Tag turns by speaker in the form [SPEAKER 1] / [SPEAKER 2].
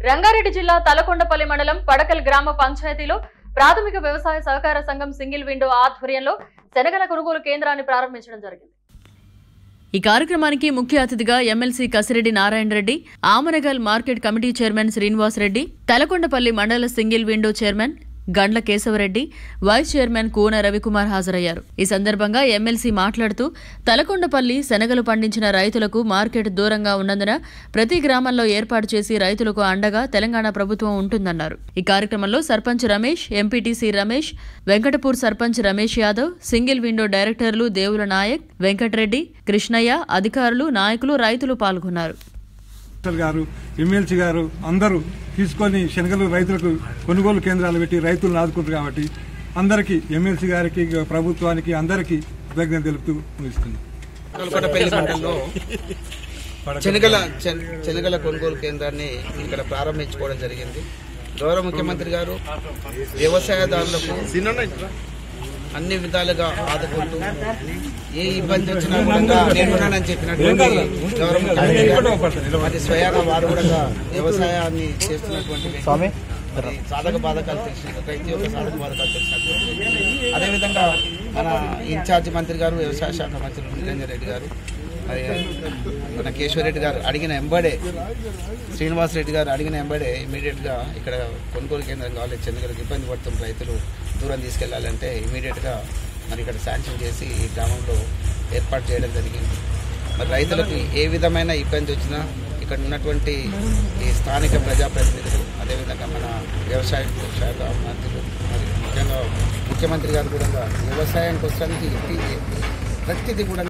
[SPEAKER 1] రంగారెడ్డి జిల్లా తలకొండపల్లి మండలం పడకల్ గ్రామ పంచాయతీలో ప్రాథమిక వ్యవసాయ సహకార సంఘం సింగిల్ విండో ఆధ్వర్యంలో శనగల కొనుగోలు కేంద్రాన్ని ప్రారంభించడం జరిగింది ఈ కార్యక్రమానికి ముఖ్య అతిథిగా MLC Kasireddy Narayana Reddy Amangal market committee chairman Srinivas Reddy Thalakondapally మండల single window chairman Gandla Keshavareddy vice chairman Koona Ravikumar హాజరయ్యారు ఈ సందర్భంగా ఎమ్మెల్సీ మాట్లాడుతూ తలకొండపల్లి శనగలు పండించిన రైతులకు మార్కెట్ దూరంగా ఉన్నందున ప్రతి గ్రామంలో ఏర్పాటు చేసి రైతులకు అండగా తెలంగాణ ప్రభుత్వం ఉంటుందన్నారు ఈ కార్యక్రమంలో sarpanch Ramesh MPTC Ramesh Venkatapur sarpanch Ramesh Yadav single window డైరెక్టర్లు దేవుల నాయక్ వెంకటరెడ్డి కృష్ణయ్య అధికారులు నాయకులు రైతులు పాల్గొన్నారు
[SPEAKER 2] కలెక్టర్ గారు ఎమ్మెల్సీ గారు అందరూ తీసుకొని శనగలు రైతులకు కొనుగోలు కేంద్రాలు పెట్టి రైతులను ఆదుకుంటారు కాబట్టి అందరికీ ఎమ్మెల్సీ గారికి ప్రభుత్వానికి అందరికీ కృతజ్ఞత తెలుపుతూ ముగిస్తున్నాం
[SPEAKER 3] కల్పటపల్లి మండలంలో శనగల శన- శనగల కొనుగోలు కేంద్రాన్ని ఇక్కడ ప్రారంభించుకోవడం జరిగింది గౌరవ ముఖ్యమంత్రి గారు వ్యవసాయదారులకు అన్ని విధాలుగా ఆదుకుంటూ ఏ ఇబ్బంది వచ్చినా కూడా నేనున్నానని చెప్పినటువంటి గౌరవ ముఖ్యమంత్రి గారు అది స్వయాన వారు కూడా వ్యవసాయాన్ని చేస్తున్నటువంటి వ్యక్తి. మరి సాధక బాధకాలు తెలిసిన ప్రతి ఒక్క సాధక బాధకాలు తెలిసినటువంటి వ్యక్తి. అదేవిధంగా మన ఇన్ఛార్జ్ మంత్రి గారు వ్యవసాయ శాఖ మంత్రి నిరంజన్ రెడ్డి గారు మరి మన కేశవరెడ్డి గారు అడిగిన ఎంబడే శ్రీనివాస్ రెడ్డి గారు అడిగిన ఎంబడే ఇమీడియట్ గా ఇక్కడ కొనుగోలు కేంద్రం కావాలి చెందుగలకు ఇబ్బంది పడుతున్న రైతులు దూరం తీసుకెళ్లాలంటే ఇమీడియట్ గా మరి ఇక్కడ శాంక్షన్ చేసి ఈ గ్రామంలో ఏర్పాటు చేయడం జరిగింది మరి రైతులకు ఏ విధమైన ఇబ్బంది వచ్చినా ఇక్కడ ఉన్నటువంటి ఈ స్థానిక ప్రజాప్రతినిధులు అదేవిధంగా మన వ్యవసాయ శాఖ మంత్రులు మరి ముఖ్యంగా ముఖ్యమంత్రి గారు కూడా వ్యవసాయానికి వస్తానికి ప్రతిదీ కూడా